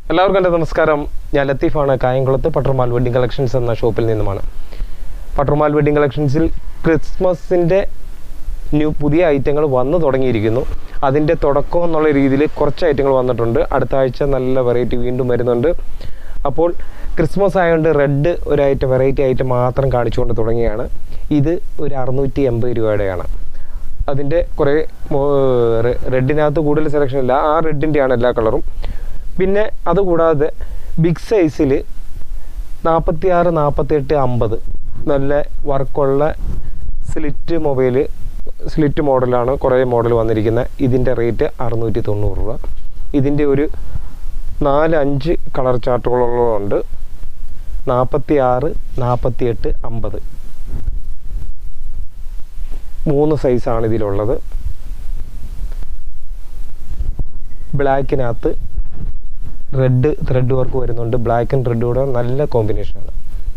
എല്ലാവർക്കും എൻ്റെ നമസ്കാരം ഞാൻ ലത്തീഫാണ് കായംകുളത്ത് പട്ടർമാൽ വെഡിങ് കളക്ഷൻസ് എന്ന ഷോപ്പിൽ നിന്നുമാണ് പട്ടർമാൽ വെഡിങ് കളക്ഷൻസിൽ ക്രിസ്മസിൻ്റെ ന്യൂ പുതിയ ഐറ്റങ്ങൾ വന്നു തുടങ്ങിയിരിക്കുന്നു അതിൻ്റെ തുടക്കം എന്നുള്ള രീതിയിൽ കുറച്ച് ഐറ്റങ്ങൾ വന്നിട്ടുണ്ട് അടുത്ത ആഴ്ച നല്ല വെറൈറ്റി വീണ്ടും വരുന്നുണ്ട് അപ്പോൾ ക്രിസ്മസ് ആയതുകൊണ്ട് റെഡ് ഒരു ഐറ്റം വെറൈറ്റി ഐറ്റം മാത്രം കാണിച്ചുകൊണ്ട് തുടങ്ങിയാണ് ഇത് ഒരു അറുന്നൂറ്റി എൺപത് രൂപയുടെയാണ് അതിൻ്റെ കുറേ റെഡിനകത്ത് കൂടുതൽ സെലക്ഷൻ ഇല്ല ആ റെഡിൻ്റെയാണ് എല്ലാ കളറും പിന്നെ അതുകൂടാതെ ബിഗ് സൈസിൽ നാൽപ്പത്തി ആറ് നാൽപ്പത്തെട്ട് അമ്പത് നല്ല വർക്കുള്ള സ്ലിറ്റ് മൊബൈൽ സ്ലിറ്റ് മോഡലാണ് കുറേ മോഡൽ വന്നിരിക്കുന്നത് ഇതിൻ്റെ റേറ്റ് അറുന്നൂറ്റി തൊണ്ണൂറ് രൂപ ഇതിൻ്റെ ഒരു നാല് അഞ്ച് കളർ ചാർട്ടുകളുള്ളതുണ്ട് നാൽപ്പത്തി ആറ് നാൽപ്പത്തി എട്ട് അമ്പത് മൂന്ന് സൈസാണ് ഇതിലുള്ളത് ബ്ലാക്കിനകത്ത് റെഡ് ത്രെഡ് വർക്ക് വരുന്നുണ്ട് ബ്ലാക്ക് ആൻഡ് റെഡ് കൂടെ നല്ല കോമ്പിനേഷനാണ്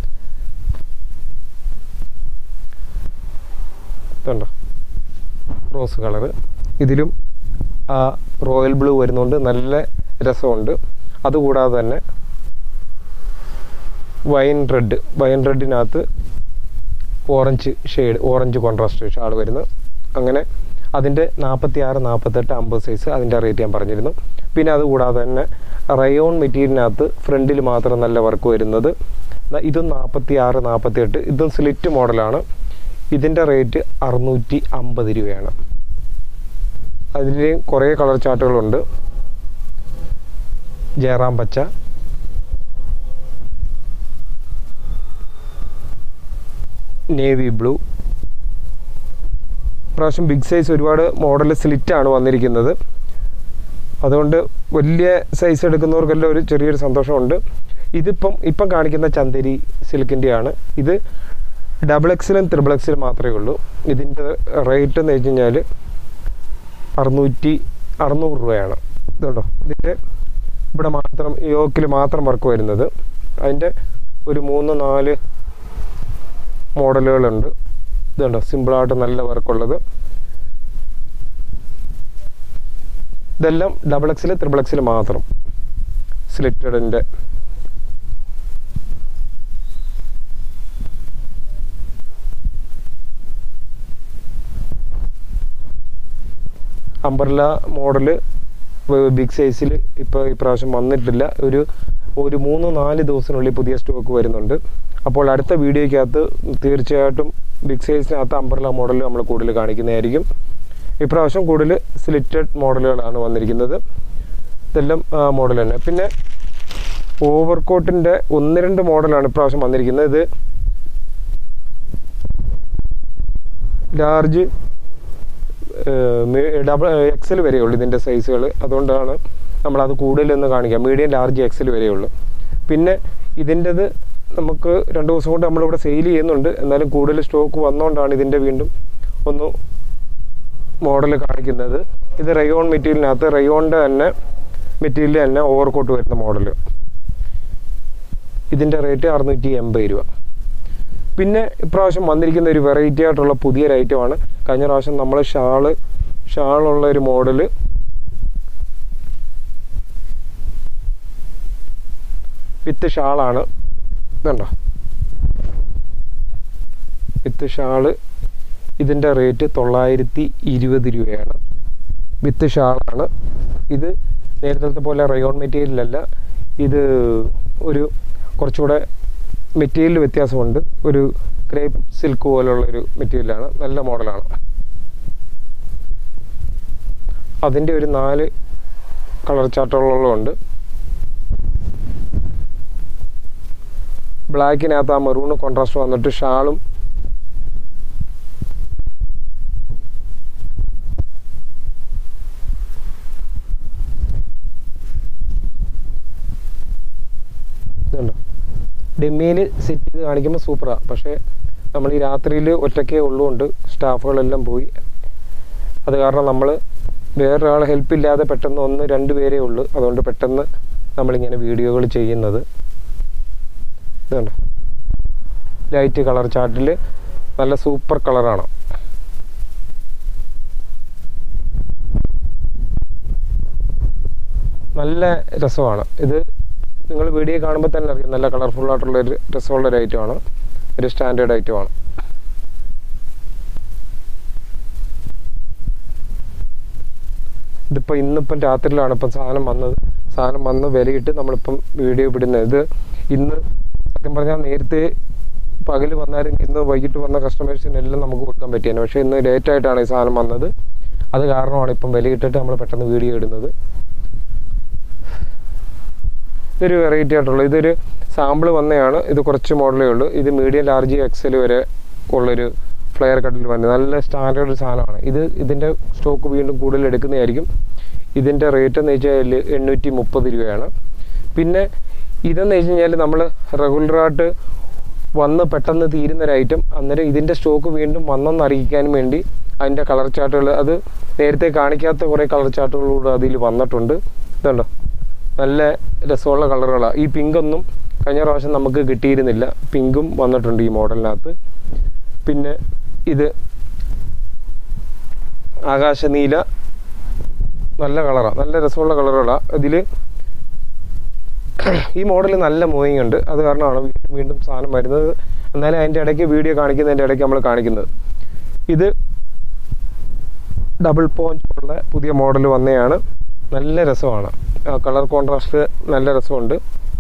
ഇതുണ്ടോ റോസ് കളറ് ഇതിലും ആ റോയൽ ബ്ലൂ വരുന്നുണ്ട് നല്ല രസമുണ്ട് അതുകൂടാതെ തന്നെ വൈൻ റെഡ് വൈൻ റെഡിനകത്ത് orange shade orange contrast shawl വരുന്നത് അങ്ങനെ അതിൻ്റെ നാൽപ്പത്തി ആറ് നാൽപ്പത്തെട്ട് അമ്പത് സൈസ് അതിൻ്റെ റേറ്റ് ഞാൻ പറഞ്ഞിരുന്നു പിന്നെ അതുകൂടാതെ തന്നെ റയോൺ മെറ്റീരിയലിനകത്ത് ഫ്രണ്ടിൽ മാത്രം നല്ല വർക്ക് വരുന്നത് ദാ ഇതും നാൽപ്പത്തി ആറ് നാൽപ്പത്തി എട്ട് ഇതും സ്ലിറ്റ് മോഡലാണ് ഇതിൻ്റെ റേറ്റ് അറുന്നൂറ്റി അമ്പത് രൂപയാണ് അതിൽ കുറേ കളർ ചാർട്ടുകളുണ്ട് ജയറാം പച്ച നേവി ബ്ലൂ പ്രാവശ്യം ബിഗ് സൈസ് ഒരുപാട് മോഡൽ സ്ലിറ്റാണ് വന്നിരിക്കുന്നത് അതുകൊണ്ട് വലിയ സൈസ് എടുക്കുന്നവർക്കെല്ലാം ഒരു ചെറിയൊരു സന്തോഷമുണ്ട് ഇതിപ്പം ഇപ്പം കാണിക്കുന്ന ചന്ദേരി സിൽക്കിൻ്റെയാണ് ഇത് ഡബിൾ എക്സിലും ത്രിബിൾ എക്സിലും മാത്രമേ ഉള്ളൂ ഇതിൻ്റെ റേറ്റ് എന്ന് വെച്ച് കഴിഞ്ഞാൽ അറുന്നൂറ്റി അറുന്നൂറ് രൂപയാണ് ഇതുണ്ടോ ഇതിൻ്റെ ഇവിടെ മാത്രം യോക്കിൽ മാത്രം വർക്ക് വരുന്നത് അതിൻ്റെ ഒരു മൂന്ന് നാല് മോഡലുകളുണ്ട് ഇതുണ്ടോ സിമ്പിളായിട്ട് നല്ല വർക്കുള്ളത് ഇതെല്ലാം ഡബിൾ എക്സിൽ ത്രിബിൾ എക്സിൽ മാത്രം സ്ലിറ്റഡിൻ്റെ അംബർല മോഡല് ബിഗ് സൈസിൽ ഇപ്പോൾ ഇപ്രാവശ്യം വന്നിട്ടില്ല ഒരു ഒരു മൂന്ന് നാല് ദിവസത്തിനുള്ളിൽ പുതിയ സ്റ്റോക്ക് വരുന്നുണ്ട് അപ്പോൾ അടുത്ത വീഡിയോയ്ക്കകത്ത് തീർച്ചയായിട്ടും ബിഗ് സൈസിനകത്ത് അംബർല മോഡൽ നമ്മൾ കൂടുതൽ കാണിക്കുന്നതായിരിക്കും ഇപ്രാവശ്യം കൂടുതൽ സ്ലിറ്റഡ് മോഡലുകളാണ് വന്നിരിക്കുന്നത് ഇതെല്ലാം മോഡൽ തന്നെ പിന്നെ ഓവർകോട്ടിൻ്റെ ഒന്ന് രണ്ട് മോഡലാണ് ഇപ്രാവശ്യം വന്നിരിക്കുന്നത് ഇത് ലാർജ് ഡബിൾ എക്സൽ വരെയുള്ളൂ ഇതിൻ്റെ സൈസുകൾ അതുകൊണ്ടാണ് നമ്മളത് കൂടുതലൊന്ന് കാണിക്കാം മീഡിയം ലാർജ് എക്സൽ വരെയുള്ളൂ പിന്നെ ഇതിൻ്റെത് നമുക്ക് രണ്ട് ദിവസം കൊണ്ട് നമ്മളിവിടെ സെയിൽ ചെയ്യുന്നുണ്ട് എന്നാലും കൂടുതൽ സ്റ്റോക്ക് വന്നുകൊണ്ടാണ് ഇതിൻ്റെ വീണ്ടും ഒന്ന് മോഡൽ കാണിക്കുന്നത് ഇത് റയോൺ മെറ്റീരിയലിനകത്ത് റയോണിൻ്റെ തന്നെ മെറ്റീരിയൽ തന്നെ ഓവർകോട്ട് വരുന്ന മോഡൽ ഇതിൻ്റെ റേറ്റ് അറുന്നൂറ്റി എൺപത് രൂപ പിന്നെ ഇപ്രാവശ്യം വന്നിരിക്കുന്ന ഒരു വെറൈറ്റി ആയിട്ടുള്ള പുതിയൊരു ഐറ്റമാണ് കഴിഞ്ഞ പ്രാവശ്യം നമ്മൾ ഷാള് ഷാളുള്ള ഒരു മോഡല് വിത്ത് ഷാളാണ് ഇതുണ്ടോ വിത്ത് ഷാള് ഇതിൻ്റെ റേറ്റ് തൊള്ളായിരത്തി ഇരുപത് രൂപയാണ് വിത്ത് ഷാളാണ് ഇത് നേരത്തെ പോലെ റയോൺ മെറ്റീരിയലല്ല ഇത് ഒരു കുറച്ചുകൂടെ മെറ്റീരിയൽ വ്യത്യാസമുണ്ട് ഒരു ക്രേപ്പ് സിൽക്ക് പോലുള്ള ഒരു മെറ്റീരിയലാണ് നല്ല മോഡലാണ് അതിൻ്റെ ഒരു നാല് കളർ ചാർട്ടുകളുണ്ട് ബ്ലാക്കിനകത്ത് ആ മെറൂണ് കോൺട്രാസ്റ്റ് വന്നിട്ട് ഷാളും ഇതുണ്ടോ ഡെമ്മിയിൽ സെറ്റ് ചെയ്ത് കാണിക്കുമ്പോൾ സൂപ്പറാണ് പക്ഷേ നമ്മൾ ഈ രാത്രിയിൽ ഒറ്റയ്ക്കേ ഉള്ളതുകൊണ്ട് സ്റ്റാഫുകളെല്ലാം പോയി അത് കാരണം നമ്മൾ വേറൊരാളെ ഹെൽപ്പ് ഇല്ലാതെ പെട്ടെന്ന് ഒന്ന് രണ്ട് പേരേ ഉള്ളൂ അതുകൊണ്ട് പെട്ടെന്ന് നമ്മളിങ്ങനെ വീഡിയോകൾ ചെയ്യുന്നത് ഇതുണ്ട് ലൈറ്റ് കളർ ചാർട്ടിൽ നല്ല സൂപ്പർ കളറാണ് നല്ല രസമാണ് ഇത് നിങ്ങൾ വീഡിയോ കാണുമ്പോൾ തന്നെ അറിയാം നല്ല കളർഫുൾ ആയിട്ടുള്ള ഒരു രസമുള്ള ഒരു ഐറ്റമാണ് ഒരു സ്റ്റാൻഡേർഡ് ഐറ്റമാണ് ഇതിപ്പോൾ ഇന്നിപ്പം രാത്രിയിലാണ് ഇപ്പം സാധനം വന്നത് സാധനം വന്ന് വിലയിട്ട് നമ്മളിപ്പം വീഡിയോ ഇടുന്നത് ഇത് ഇന്ന് സത്യം പറഞ്ഞാൽ നേരത്തെ പകൽ വന്നാലും ഇന്ന് വൈകിട്ട് വന്ന കസ്റ്റമേഴ്സിനെല്ലാം നമുക്ക് കൊടുക്കാൻ പറ്റിയാണ് പക്ഷേ ഇന്ന് ലേറ്റ് ആയിട്ടാണ് ഈ സാധനം വന്നത് അത് കാരണമാണ് ഇപ്പം വിലയിട്ടിട്ട് നമ്മൾ പെട്ടെന്ന് വീഡിയോ ഇടുന്നത് ഇതൊരു വെറൈറ്റി ആയിട്ടുള്ള ഇതൊരു സാമ്പിൾ വന്നതാണ് ഇത് കുറച്ച് മോഡലേ ഉള്ളൂ ഇത് മീഡിയം ലാർജ് എക്സൽ വരെ ഉള്ളൊരു ഫ്ലെയർ കട്ടിൽ വന്നത് നല്ല സ്റ്റാൻഡേർഡ് സാധനമാണ് ഇത് ഇതിൻ്റെ സ്റ്റോക്ക് വീണ്ടും കൂടുതൽ എടുക്കുന്നതായിരിക്കും ഇതിൻ്റെ റേറ്റ് എന്ന് വെച്ചാൽ എണ്ണൂറ്റി മുപ്പത് രൂപയാണ് പിന്നെ ഇതെന്ന് വെച്ച് കഴിഞ്ഞാൽ നമ്മൾ റെഗുലറായിട്ട് വന്ന് പെട്ടെന്ന് തീരുന്ന ഒരു ഐറ്റം അന്നേരം ഇതിൻ്റെ സ്റ്റോക്ക് വീണ്ടും വന്നെന്ന് അറിയിക്കാൻ വേണ്ടി അതിൻ്റെ കളർ ചാർട്ടുകൾ അത് നേരത്തെ കാണിക്കാത്ത കുറേ കളർ ചാർട്ടുകളൂടെ അതിൽ വന്നിട്ടുണ്ട് ഇതുണ്ടോ നല്ല രസമുള്ള കളറുകളാണ് ഈ പിങ്കൊന്നും കഴിഞ്ഞ പ്രാവശ്യം നമുക്ക് കിട്ടിയിരുന്നില്ല പിങ്കും വന്നിട്ടുണ്ട് ഈ മോഡലിനകത്ത് പിന്നെ ഇത് ആകാശനീല നല്ല കളറാണ് നല്ല രസമുള്ള കളറുകളാണ് ഇതിൽ ഈ മോഡൽ നല്ല മൂവിങ് ഉണ്ട് അത് കാരണമാണ് വീണ്ടും വീണ്ടും സാധനം വരുന്നത് എന്നാലും അതിൻ്റെ ഇടയ്ക്ക് വീഡിയോ കാണിക്കുന്നതിൻ്റെ ഇടയ്ക്ക് നമ്മൾ കാണിക്കുന്നത് ഇത് ഡബിൾ പോയിന്റ് ഉള്ള പുതിയ മോഡൽ വന്നതാണ് നല്ല രസമാണ് കളർ കോൺട്രാസ്റ്റ് നല്ല രസമുണ്ട്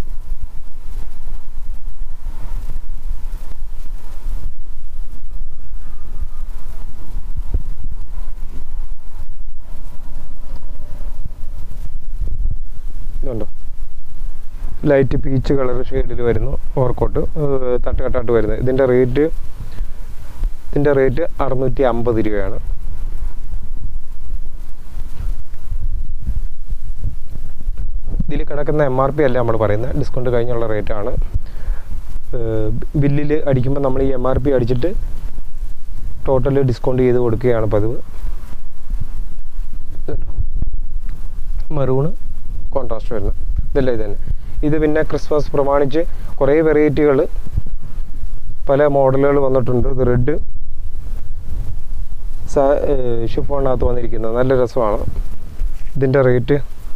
ഇതുണ്ടോ ലൈറ്റ് പീച്ച് കളർ ഷെയ്ഡിൽ വരുന്നു ഓവർകോട്ട് തട്ടുകെട്ടായിട്ട് വരുന്നത് ഇതിൻ്റെ റേറ്റ് ഇതിൻ്റെ റേറ്റ് അറുന്നൂറ്റി അമ്പത് രൂപയാണ് ഇതിൽ കിടക്കുന്ന എം ആർ പി അല്ല നമ്മൾ പറയുന്നത് ഡിസ്കൗണ്ട് കഴിഞ്ഞുള്ള റേറ്റാണ് ബില്ലിൽ അടിക്കുമ്പോൾ നമ്മൾ ഈ എം ആർ പി അടിച്ചിട്ട് ടോട്ടൽ ഡിസ്കൗണ്ട് ചെയ്ത് കൊടുക്കുകയാണ് പതിവ് മെറൂണ് കോൺട്രാസ്റ്റ് വരുന്നത് ഇതല്ല ഇത് തന്നെ ഇത് പിന്നെ ക്രിസ്മസ് പ്രമാണിച്ച് കുറേ വെറൈറ്റികൾ പല മോഡലുകൾ വന്നിട്ടുണ്ട് ഇത് റെഡ് ഷിഫോണിനകത്ത് വന്നിരിക്കുന്നത് നല്ല രസമാണ് ഇതിൻ്റെ റേറ്റ്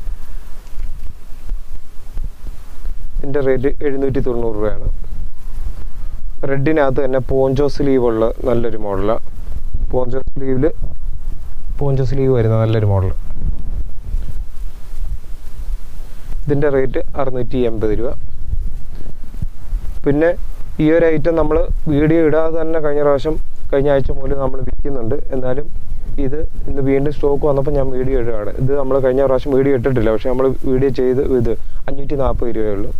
ഇതിൻ്റെ റേറ്റ് എഴുന്നൂറ്റി തൊണ്ണൂറ് രൂപയാണ് റെഡിനകത്ത് തന്നെ പോഞ്ചോ സ്ലീവ് ഉള്ള നല്ലൊരു മോഡലാണ് പോഞ്ചോ സ്ലീവിൽ പോഞ്ചോ സ്ലീവ് വരുന്ന നല്ലൊരു മോഡൽ ഇതിൻ്റെ റേറ്റ് അറുന്നൂറ്റി എൺപത് രൂപ പിന്നെ ഈ ഒരു ഐറ്റം നമ്മൾ വീഡിയോ ഇടാതെ തന്നെ കഴിഞ്ഞ പ്രാവശ്യം കഴിഞ്ഞ ആഴ്ച മുതൽ നമ്മൾ വിൽക്കുന്നുണ്ട് എന്നാലും ഇത് ഇന്ന് വീണ്ടും സ്റ്റോക്ക് വന്നപ്പോൾ ഞാൻ വീഡിയോ ഇടുകയാണ് ഇത് നമ്മൾ കഴിഞ്ഞ പ്രാവശ്യം വീഡിയോ ഇട്ടിട്ടില്ല പക്ഷെ നമ്മൾ വീഡിയോ ചെയ്ത് ഇത് അഞ്ഞൂറ്റി നാൽപ്പത് രൂപയേ ഉള്ളൂ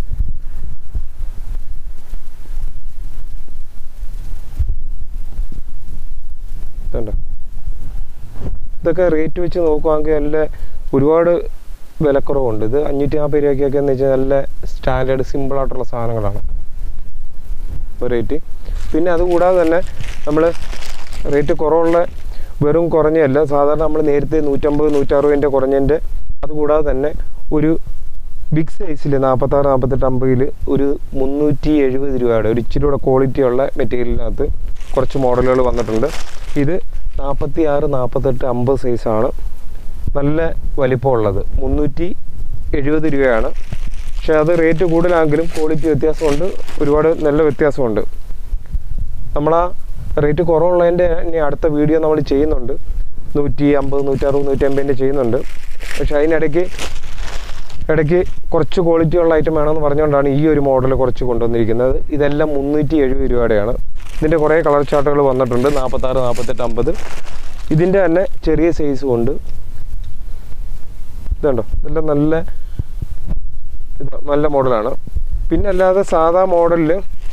ഇതുണ്ടോ ഇതൊക്കെ റേറ്റ് വെച്ച് നോക്കുവാണെങ്കിൽ നല്ല ഒരുപാട് വിലക്കുറവുണ്ട് ഇത് അഞ്ഞൂറ്റി നാൽപ്പത് രൂപയ്ക്കൊക്കെ എന്ന് വെച്ചാൽ നല്ല സ്റ്റാൻഡേർഡ് സിമ്പിൾ ആയിട്ടുള്ള സാധനങ്ങളാണ് റേറ്റ് പിന്നെ അതുകൂടാതെ തന്നെ നമ്മൾ റേറ്റ് കുറവുള്ള വെറും കുറഞ്ഞല്ല സാധാരണ നമ്മൾ നേരത്തെ നൂറ്റമ്പത് നൂറ്ററുപതിൻ്റെ കുറഞ്ഞതിൻ്റെ അതുകൂടാതെ തന്നെ ഒരു ബിഗ് സൈസിൽ നാൽപ്പത്താറ് നാൽപ്പത്തെട്ട് അമ്പതിൽ ഒരു മുന്നൂറ്റി എഴുപത് രൂപയുടെ ഒരു ഇച്ചിരി കൂടെ ക്വാളിറ്റി ഉള്ള മെറ്റീരിയലിനകത്ത് കുറച്ച് മോഡലുകൾ വന്നിട്ടുണ്ട് ഇത് നാൽപ്പത്തി ആറ് നാൽപ്പത്തെട്ട് അമ്പത് സൈസാണ് നല്ല വലിപ്പമുള്ളത് മുന്നൂറ്റി എഴുപത് രൂപയാണ് പക്ഷേ അത് റേറ്റ് കൂടുതലാണെങ്കിലും ക്വാളിറ്റി വ്യത്യാസമുണ്ട് ഒരുപാട് നല്ല വ്യത്യാസമുണ്ട് നമ്മൾ ആ റേറ്റ് കുറവുള്ളതിൻ്റെ ഇനി അടുത്ത വീഡിയോ നമ്മൾ ചെയ്യുന്നുണ്ട് നൂറ്റി അമ്പത് നൂറ്ററുപത് നൂറ്റി അമ്പതിൻ്റെ ചെയ്യുന്നുണ്ട് പക്ഷേ അതിനിടയ്ക്ക് ഇടയ്ക്ക് കുറച്ച് ക്വാളിറ്റി ഉള്ള ഐറ്റം വേണമെന്ന് പറഞ്ഞുകൊണ്ടാണ് ഈ ഒരു മോഡൽ കുറച്ച് കൊണ്ടുവന്നിരിക്കുന്നത് ഇതെല്ലാം മുന്നൂറ്റി എഴുപത് രൂപയുടെയാണ് ഇതിൻ്റെ കുറേ കളർ ചാർട്ടുകൾ വന്നിട്ടുണ്ട് നാൽപ്പത്താറ് നാൽപ്പത്തെട്ട് അമ്പത് ഇതിൻ്റെ തന്നെ ചെറിയ സൈസും ഉണ്ട് ഇതുണ്ടോ ഇതെല്ലാം നല്ല ഇത് നല്ല മോഡലാണ് പിന്നെ അല്ലാതെ സാധാ മോഡലിൽ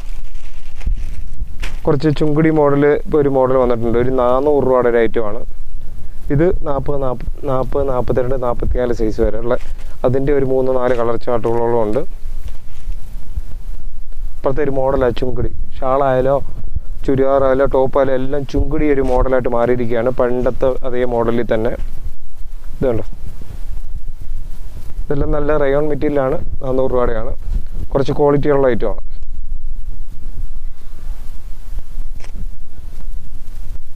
കുറച്ച് ചുങ്കുടി മോഡൽ ഇപ്പോൾ ഒരു മോഡൽ വന്നിട്ടുണ്ട് ഒരു നാനൂറ് രൂപയുടെ ഒരു ഐറ്റമാണ് ഇത് നാൽപ്പത് നാൽപ്പത് നാൽപ്പത് നാൽപ്പത്തിരണ്ട് നാൽപ്പത്തിനാല് സൈസ് വരെ ഉള്ള അതിൻ്റെ ഒരു മൂന്ന് നാല് കളർ ചാർട്ടുകളോളം ഉണ്ട് ഇപ്പോഴത്തെ ഒരു മോഡലാണ് ചുങ്കുടി ഷാളായാലോ ചുരിദാറായാലോ ടോപ്പായാലോ എല്ലാം ചുങ്കുടി ഒരു മോഡലായിട്ട് മാറിയിരിക്കുകയാണ് പണ്ടത്തെ അതേ മോഡലിൽ തന്നെ ഇതുണ്ടോ ഇതെല്ലാം നല്ല റയോൺ മെറ്റീരിയലാണ് നാനൂറ് രൂപയുടെയാണ് കുറച്ച് ക്വാളിറ്റി ഉള്ള ഐറ്റമാണ്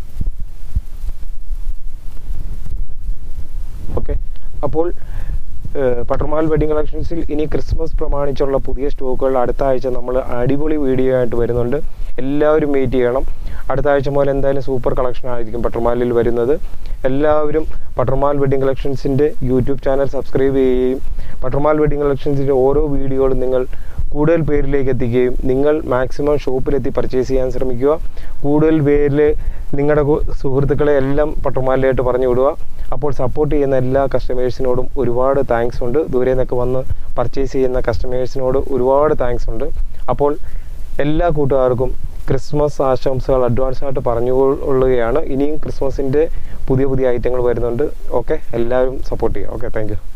ഓക്കെ അപ്പോൾ ഏഹ്, പട്ടർമാൽ വെഡിങ് കളക്ഷൻസിൽ ഇനി ക്രിസ്മസ് പ്രമാണിച്ചുള്ള പുതിയ സ്റ്റോക്കുകൾ അടുത്ത ആഴ്ച നമ്മൾ അടിപൊളി വീഡിയോ ആയിട്ട് വരുന്നുണ്ട് എല്ലാവരും വെയിറ്റ് ചെയ്യണം അടുത്ത ആഴ്ച മുതൽ എന്തായാലും സൂപ്പർ കളക്ഷൻ ആയിരിക്കും പട്ടർമാലിൽ വരുന്നത് എല്ലാവരും പട്ടർമാൽ വെഡിങ് കളക്ഷൻസിൻ്റെ യൂട്യൂബ് ചാനൽ സബ്സ്ക്രൈബ് ചെയ്യുകയും പട്ടർമാൽ വെഡിങ് കളക്ഷൻസിൻ്റെ ഓരോ വീഡിയോകളും നിങ്ങൾ കൂടുതൽ പേരിലേക്ക് എത്തിക്കുകയും നിങ്ങൾ മാക്സിമം ഷോപ്പിലെത്തി പർച്ചേസ് ചെയ്യാൻ ശ്രമിക്കുക കൂടുതൽ പേരിൽ നിങ്ങളുടെ കു- സുഹൃത്തുക്കളെ എല്ലാം പട്ടർമാലിലായിട്ട് പറഞ്ഞു വിടുക അപ്പോൾ സപ്പോർട്ട് ചെയ്യുന്ന എല്ലാ കസ്റ്റമേഴ്സിനോടും ഒരുപാട് താങ്ക്സ് ഉണ്ട് ദൂരെ നിന്നൊക്കെ വന്ന് പർച്ചേസ് ചെയ്യുന്ന കസ്റ്റമേഴ്സിനോട് ഒരുപാട് താങ്ക്സ് ഉണ്ട് അപ്പോൾ എല്ലാ കൂട്ടുകാർക്കും ക്രിസ്മസ് ആശംസകൾ അഡ്വാൻസ് ആയിട്ട് പറഞ്ഞുകൊള്ളുകയാണ് ഇനിയും ക്രിസ്മസിൻ്റെ പുതിയ പുതിയ ഐറ്റങ്ങൾ വരുന്നുണ്ട് ഓക്കെ എല്ലാവരും സപ്പോർട്ട് ചെയ്യുക ഓക്കെ താങ്ക്